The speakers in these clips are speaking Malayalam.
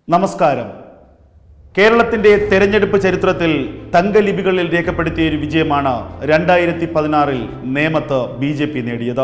നമസ്കാരം കേരളത്തിന്റെ തെരഞ്ഞെടുപ്പ് ചരിത്രത്തിൽ തങ്കലിപികളിൽ രേഖപ്പെടുത്തിയ ഒരു വിജയമാണ് രണ്ടായിരത്തി പതിനാറിൽ നേമത്ത് ബി ജെ പി നേടിയത്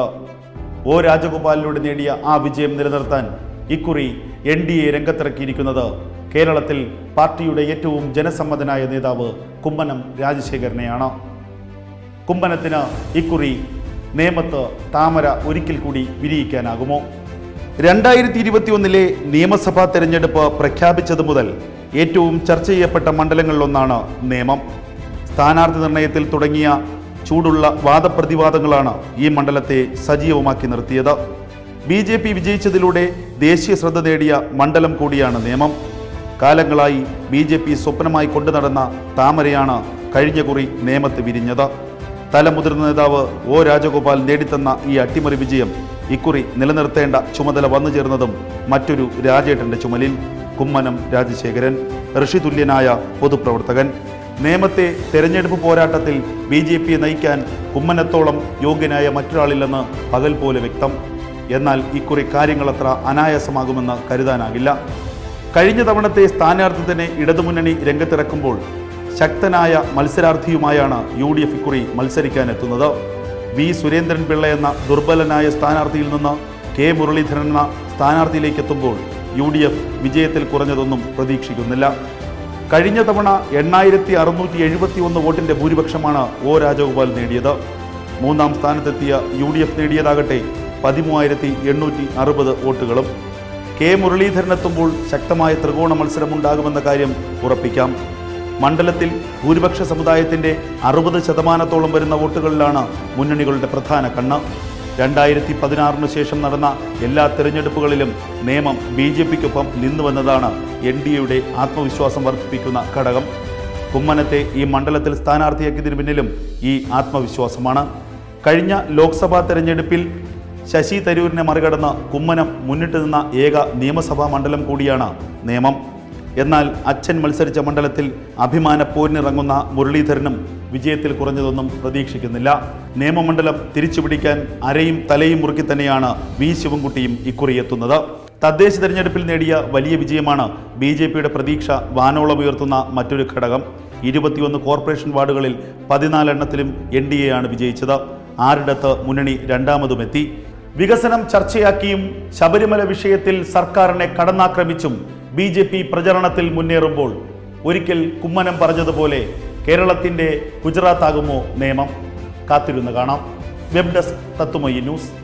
ഒ രാജഗോപാലിലൂടെ നേടിയ ആ വിജയം നിലനിർത്താൻ ഇക്കുറി എൻ ഡി എ രംഗത്തിറക്കിയിരിക്കുന്നത് കേരളത്തിൽ പാർട്ടിയുടെ ഏറ്റവും ജനസമ്മതനായ നേതാവ് കുമ്മനം രാജശേഖരനെയാണ് കുമ്മനത്തിന് ഇക്കുറി നേമത്ത് താമര ഒരിക്കൽ കൂടി വിരിയിക്കാനാകുമോ രണ്ടായിരത്തി ഇരുപത്തിയൊന്നിലെ നിയമസഭാ തെരഞ്ഞെടുപ്പ് പ്രഖ്യാപിച്ചത് മുതൽ ഏറ്റവും ചർച്ച ചെയ്യപ്പെട്ട മണ്ഡലങ്ങളിലൊന്നാണ് നേമം സ്ഥാനാർത്ഥി നിർണയത്തിൽ തുടങ്ങിയ ചൂടുള്ള വാദപ്രതിവാദങ്ങളാണ് ഈ മണ്ഡലത്തെ സജീവമാക്കി നിർത്തിയത് ബി ജെ പി വിജയിച്ചതിലൂടെ ദേശീയ ശ്രദ്ധ നേടിയ മണ്ഡലം കൂടിയാണ് നേമം കാലങ്ങളായി ബി ജെ പി സ്വപ്നമായി കൊണ്ടു നടന്ന താമരയാണ് കഴിഞ്ഞ കുറി നേമത്ത് വിരിഞ്ഞത് തലമുതിർന്ന നേതാവ് ഒ രാജഗോപാൽ നേടിത്തന്ന ഈ അട്ടിമറി വിജയം ഇക്കുറി നിലനിർത്തേണ്ട ചുമതല വന്നു ചേർന്നതും മറ്റൊരു രാജേട്ടന്റെ ചുമലിൽ കുമ്മനം രാജശേഖരൻ ഋഷിതുല്യനായ പൊതുപ്രവർത്തകൻ നേമത്തെ തെരഞ്ഞെടുപ്പ് പോരാട്ടത്തിൽ ബി ജെ പിയെ നയിക്കാൻ കുമ്മനത്തോളം യോഗ്യനായ മറ്റൊരാളില്ലെന്ന് പകൽ പോലെ വ്യക്തം എന്നാൽ ഇക്കുറി കാര്യങ്ങളത്ര അനായാസമാകുമെന്ന് കരുതാനാകില്ല കഴിഞ്ഞ തവണത്തെ സ്ഥാനാർത്ഥിത്തിനെ ഇടതുമുന്നണി രംഗത്തിറക്കുമ്പോൾ ശക്തനായ മത്സരാർത്ഥിയുമായാണ് യു ഡി എഫ് ഇക്കുറി മത്സരിക്കാനെത്തുന്നത് വി സുരേന്ദ്രൻ പിള്ള എന്ന ദുർബലനായ സ്ഥാനാർത്ഥിയിൽ നിന്ന് കെ മുരളീധരൻ എന്ന സ്ഥാനാർത്ഥിയിലേക്ക് എത്തുമ്പോൾ യു ഡി എഫ് വിജയത്തിൽ കുറഞ്ഞതൊന്നും പ്രതീക്ഷിക്കുന്നില്ല കഴിഞ്ഞ തവണ എണ്ണായിരത്തി അറുന്നൂറ്റി എഴുപത്തി ഒന്ന് വോട്ടിന്റെ ഭൂരിപക്ഷമാണ് ഒ രാജഗോപാൽ നേടിയത് മൂന്നാം സ്ഥാനത്തെത്തിയ യു ഡി എഫ് നേടിയതാകട്ടെ പതിമൂവായിരത്തി എണ്ണൂറ്റി അറുപത് വോട്ടുകളും കെ മുരളീധരനെത്തുമ്പോൾ ശക്തമായ ത്രികോണ മത്സരമുണ്ടാകുമെന്ന കാര്യം ഉറപ്പിക്കാം മണ്ഡലത്തിൽ ഭൂരിപക്ഷ സമുദായത്തിന്റെ അറുപത് ശതമാനത്തോളം വരുന്ന വോട്ടുകളിലാണ് മുന്നണികളുടെ പ്രധാന കണ്ണ് രണ്ടായിരത്തി പതിനാറിന് ശേഷം നടന്ന എല്ലാ തിരഞ്ഞെടുപ്പുകളിലും നിയമം ബി ജെ പിക്കൊപ്പം നിന്നുവെന്നതാണ് എൻ ഡി എയുടെ ആത്മവിശ്വാസം വർദ്ധിപ്പിക്കുന്ന ഘടകം കുമ്മനത്തെ ഈ മണ്ഡലത്തിൽ സ്ഥാനാർത്ഥിയാക്കിയതിനു പിന്നിലും ഈ ആത്മവിശ്വാസമാണ് കഴിഞ്ഞ ലോക്സഭാ തെരഞ്ഞെടുപ്പിൽ ശശി തരൂരിനെ മറികടന്ന് കുമ്മനം മുന്നിട്ട് നിന്ന ഏക നിയമസഭാ മണ്ഡലം കൂടിയാണ് നിയമം എന്നാൽ അച്ഛൻ മത്സരിച്ച മണ്ഡലത്തിൽ അഭിമാന പോരിനിറങ്ങുന്ന മുരളീധരനും വിജയത്തിൽ കുറഞ്ഞതൊന്നും പ്രതീക്ഷിക്കുന്നില്ല നിയമമണ്ഡലം തിരിച്ചുപിടിക്കാൻ അരയും തലയും മുറുക്കി തന്നെയാണ് വി ശിവൻകുട്ടിയും ഇക്കുറി എത്തുന്നത് തദ്ദേശ തെരഞ്ഞെടുപ്പിൽ നേടിയ വലിയ വിജയമാണ് ബി ജെ പിയുടെ പ്രതീക്ഷ വാനോളമുയർത്തുന്ന മറ്റൊരു ഘടകം ഇരുപത്തിയൊന്ന് കോർപ്പറേഷൻ വാർഡുകളിൽ പതിനാലെണ്ണത്തിലും എൻ ഡി എ ആണ് വിജയിച്ചത് ആറിടത്ത് മുന്നണി രണ്ടാമതുമെത്തി വികസനം ചർച്ചയാക്കിയും ശബരിമല വിഷയത്തിൽ സർക്കാരിനെ കടന്നാക്രമിച്ചും ബി ജെ പി പ്രചരണത്തിൽ മുന്നേറുമ്പോൾ ഒരിക്കൽ കുമ്മനം പറഞ്ഞതുപോലെ കേരളത്തിന്റെ ഗുജറാത്താകുമോ നിയമം കാത്തിരുന്ന് കാണാം വെബ് ഡെസ്ക് തത്തുമയി ന്യൂസ്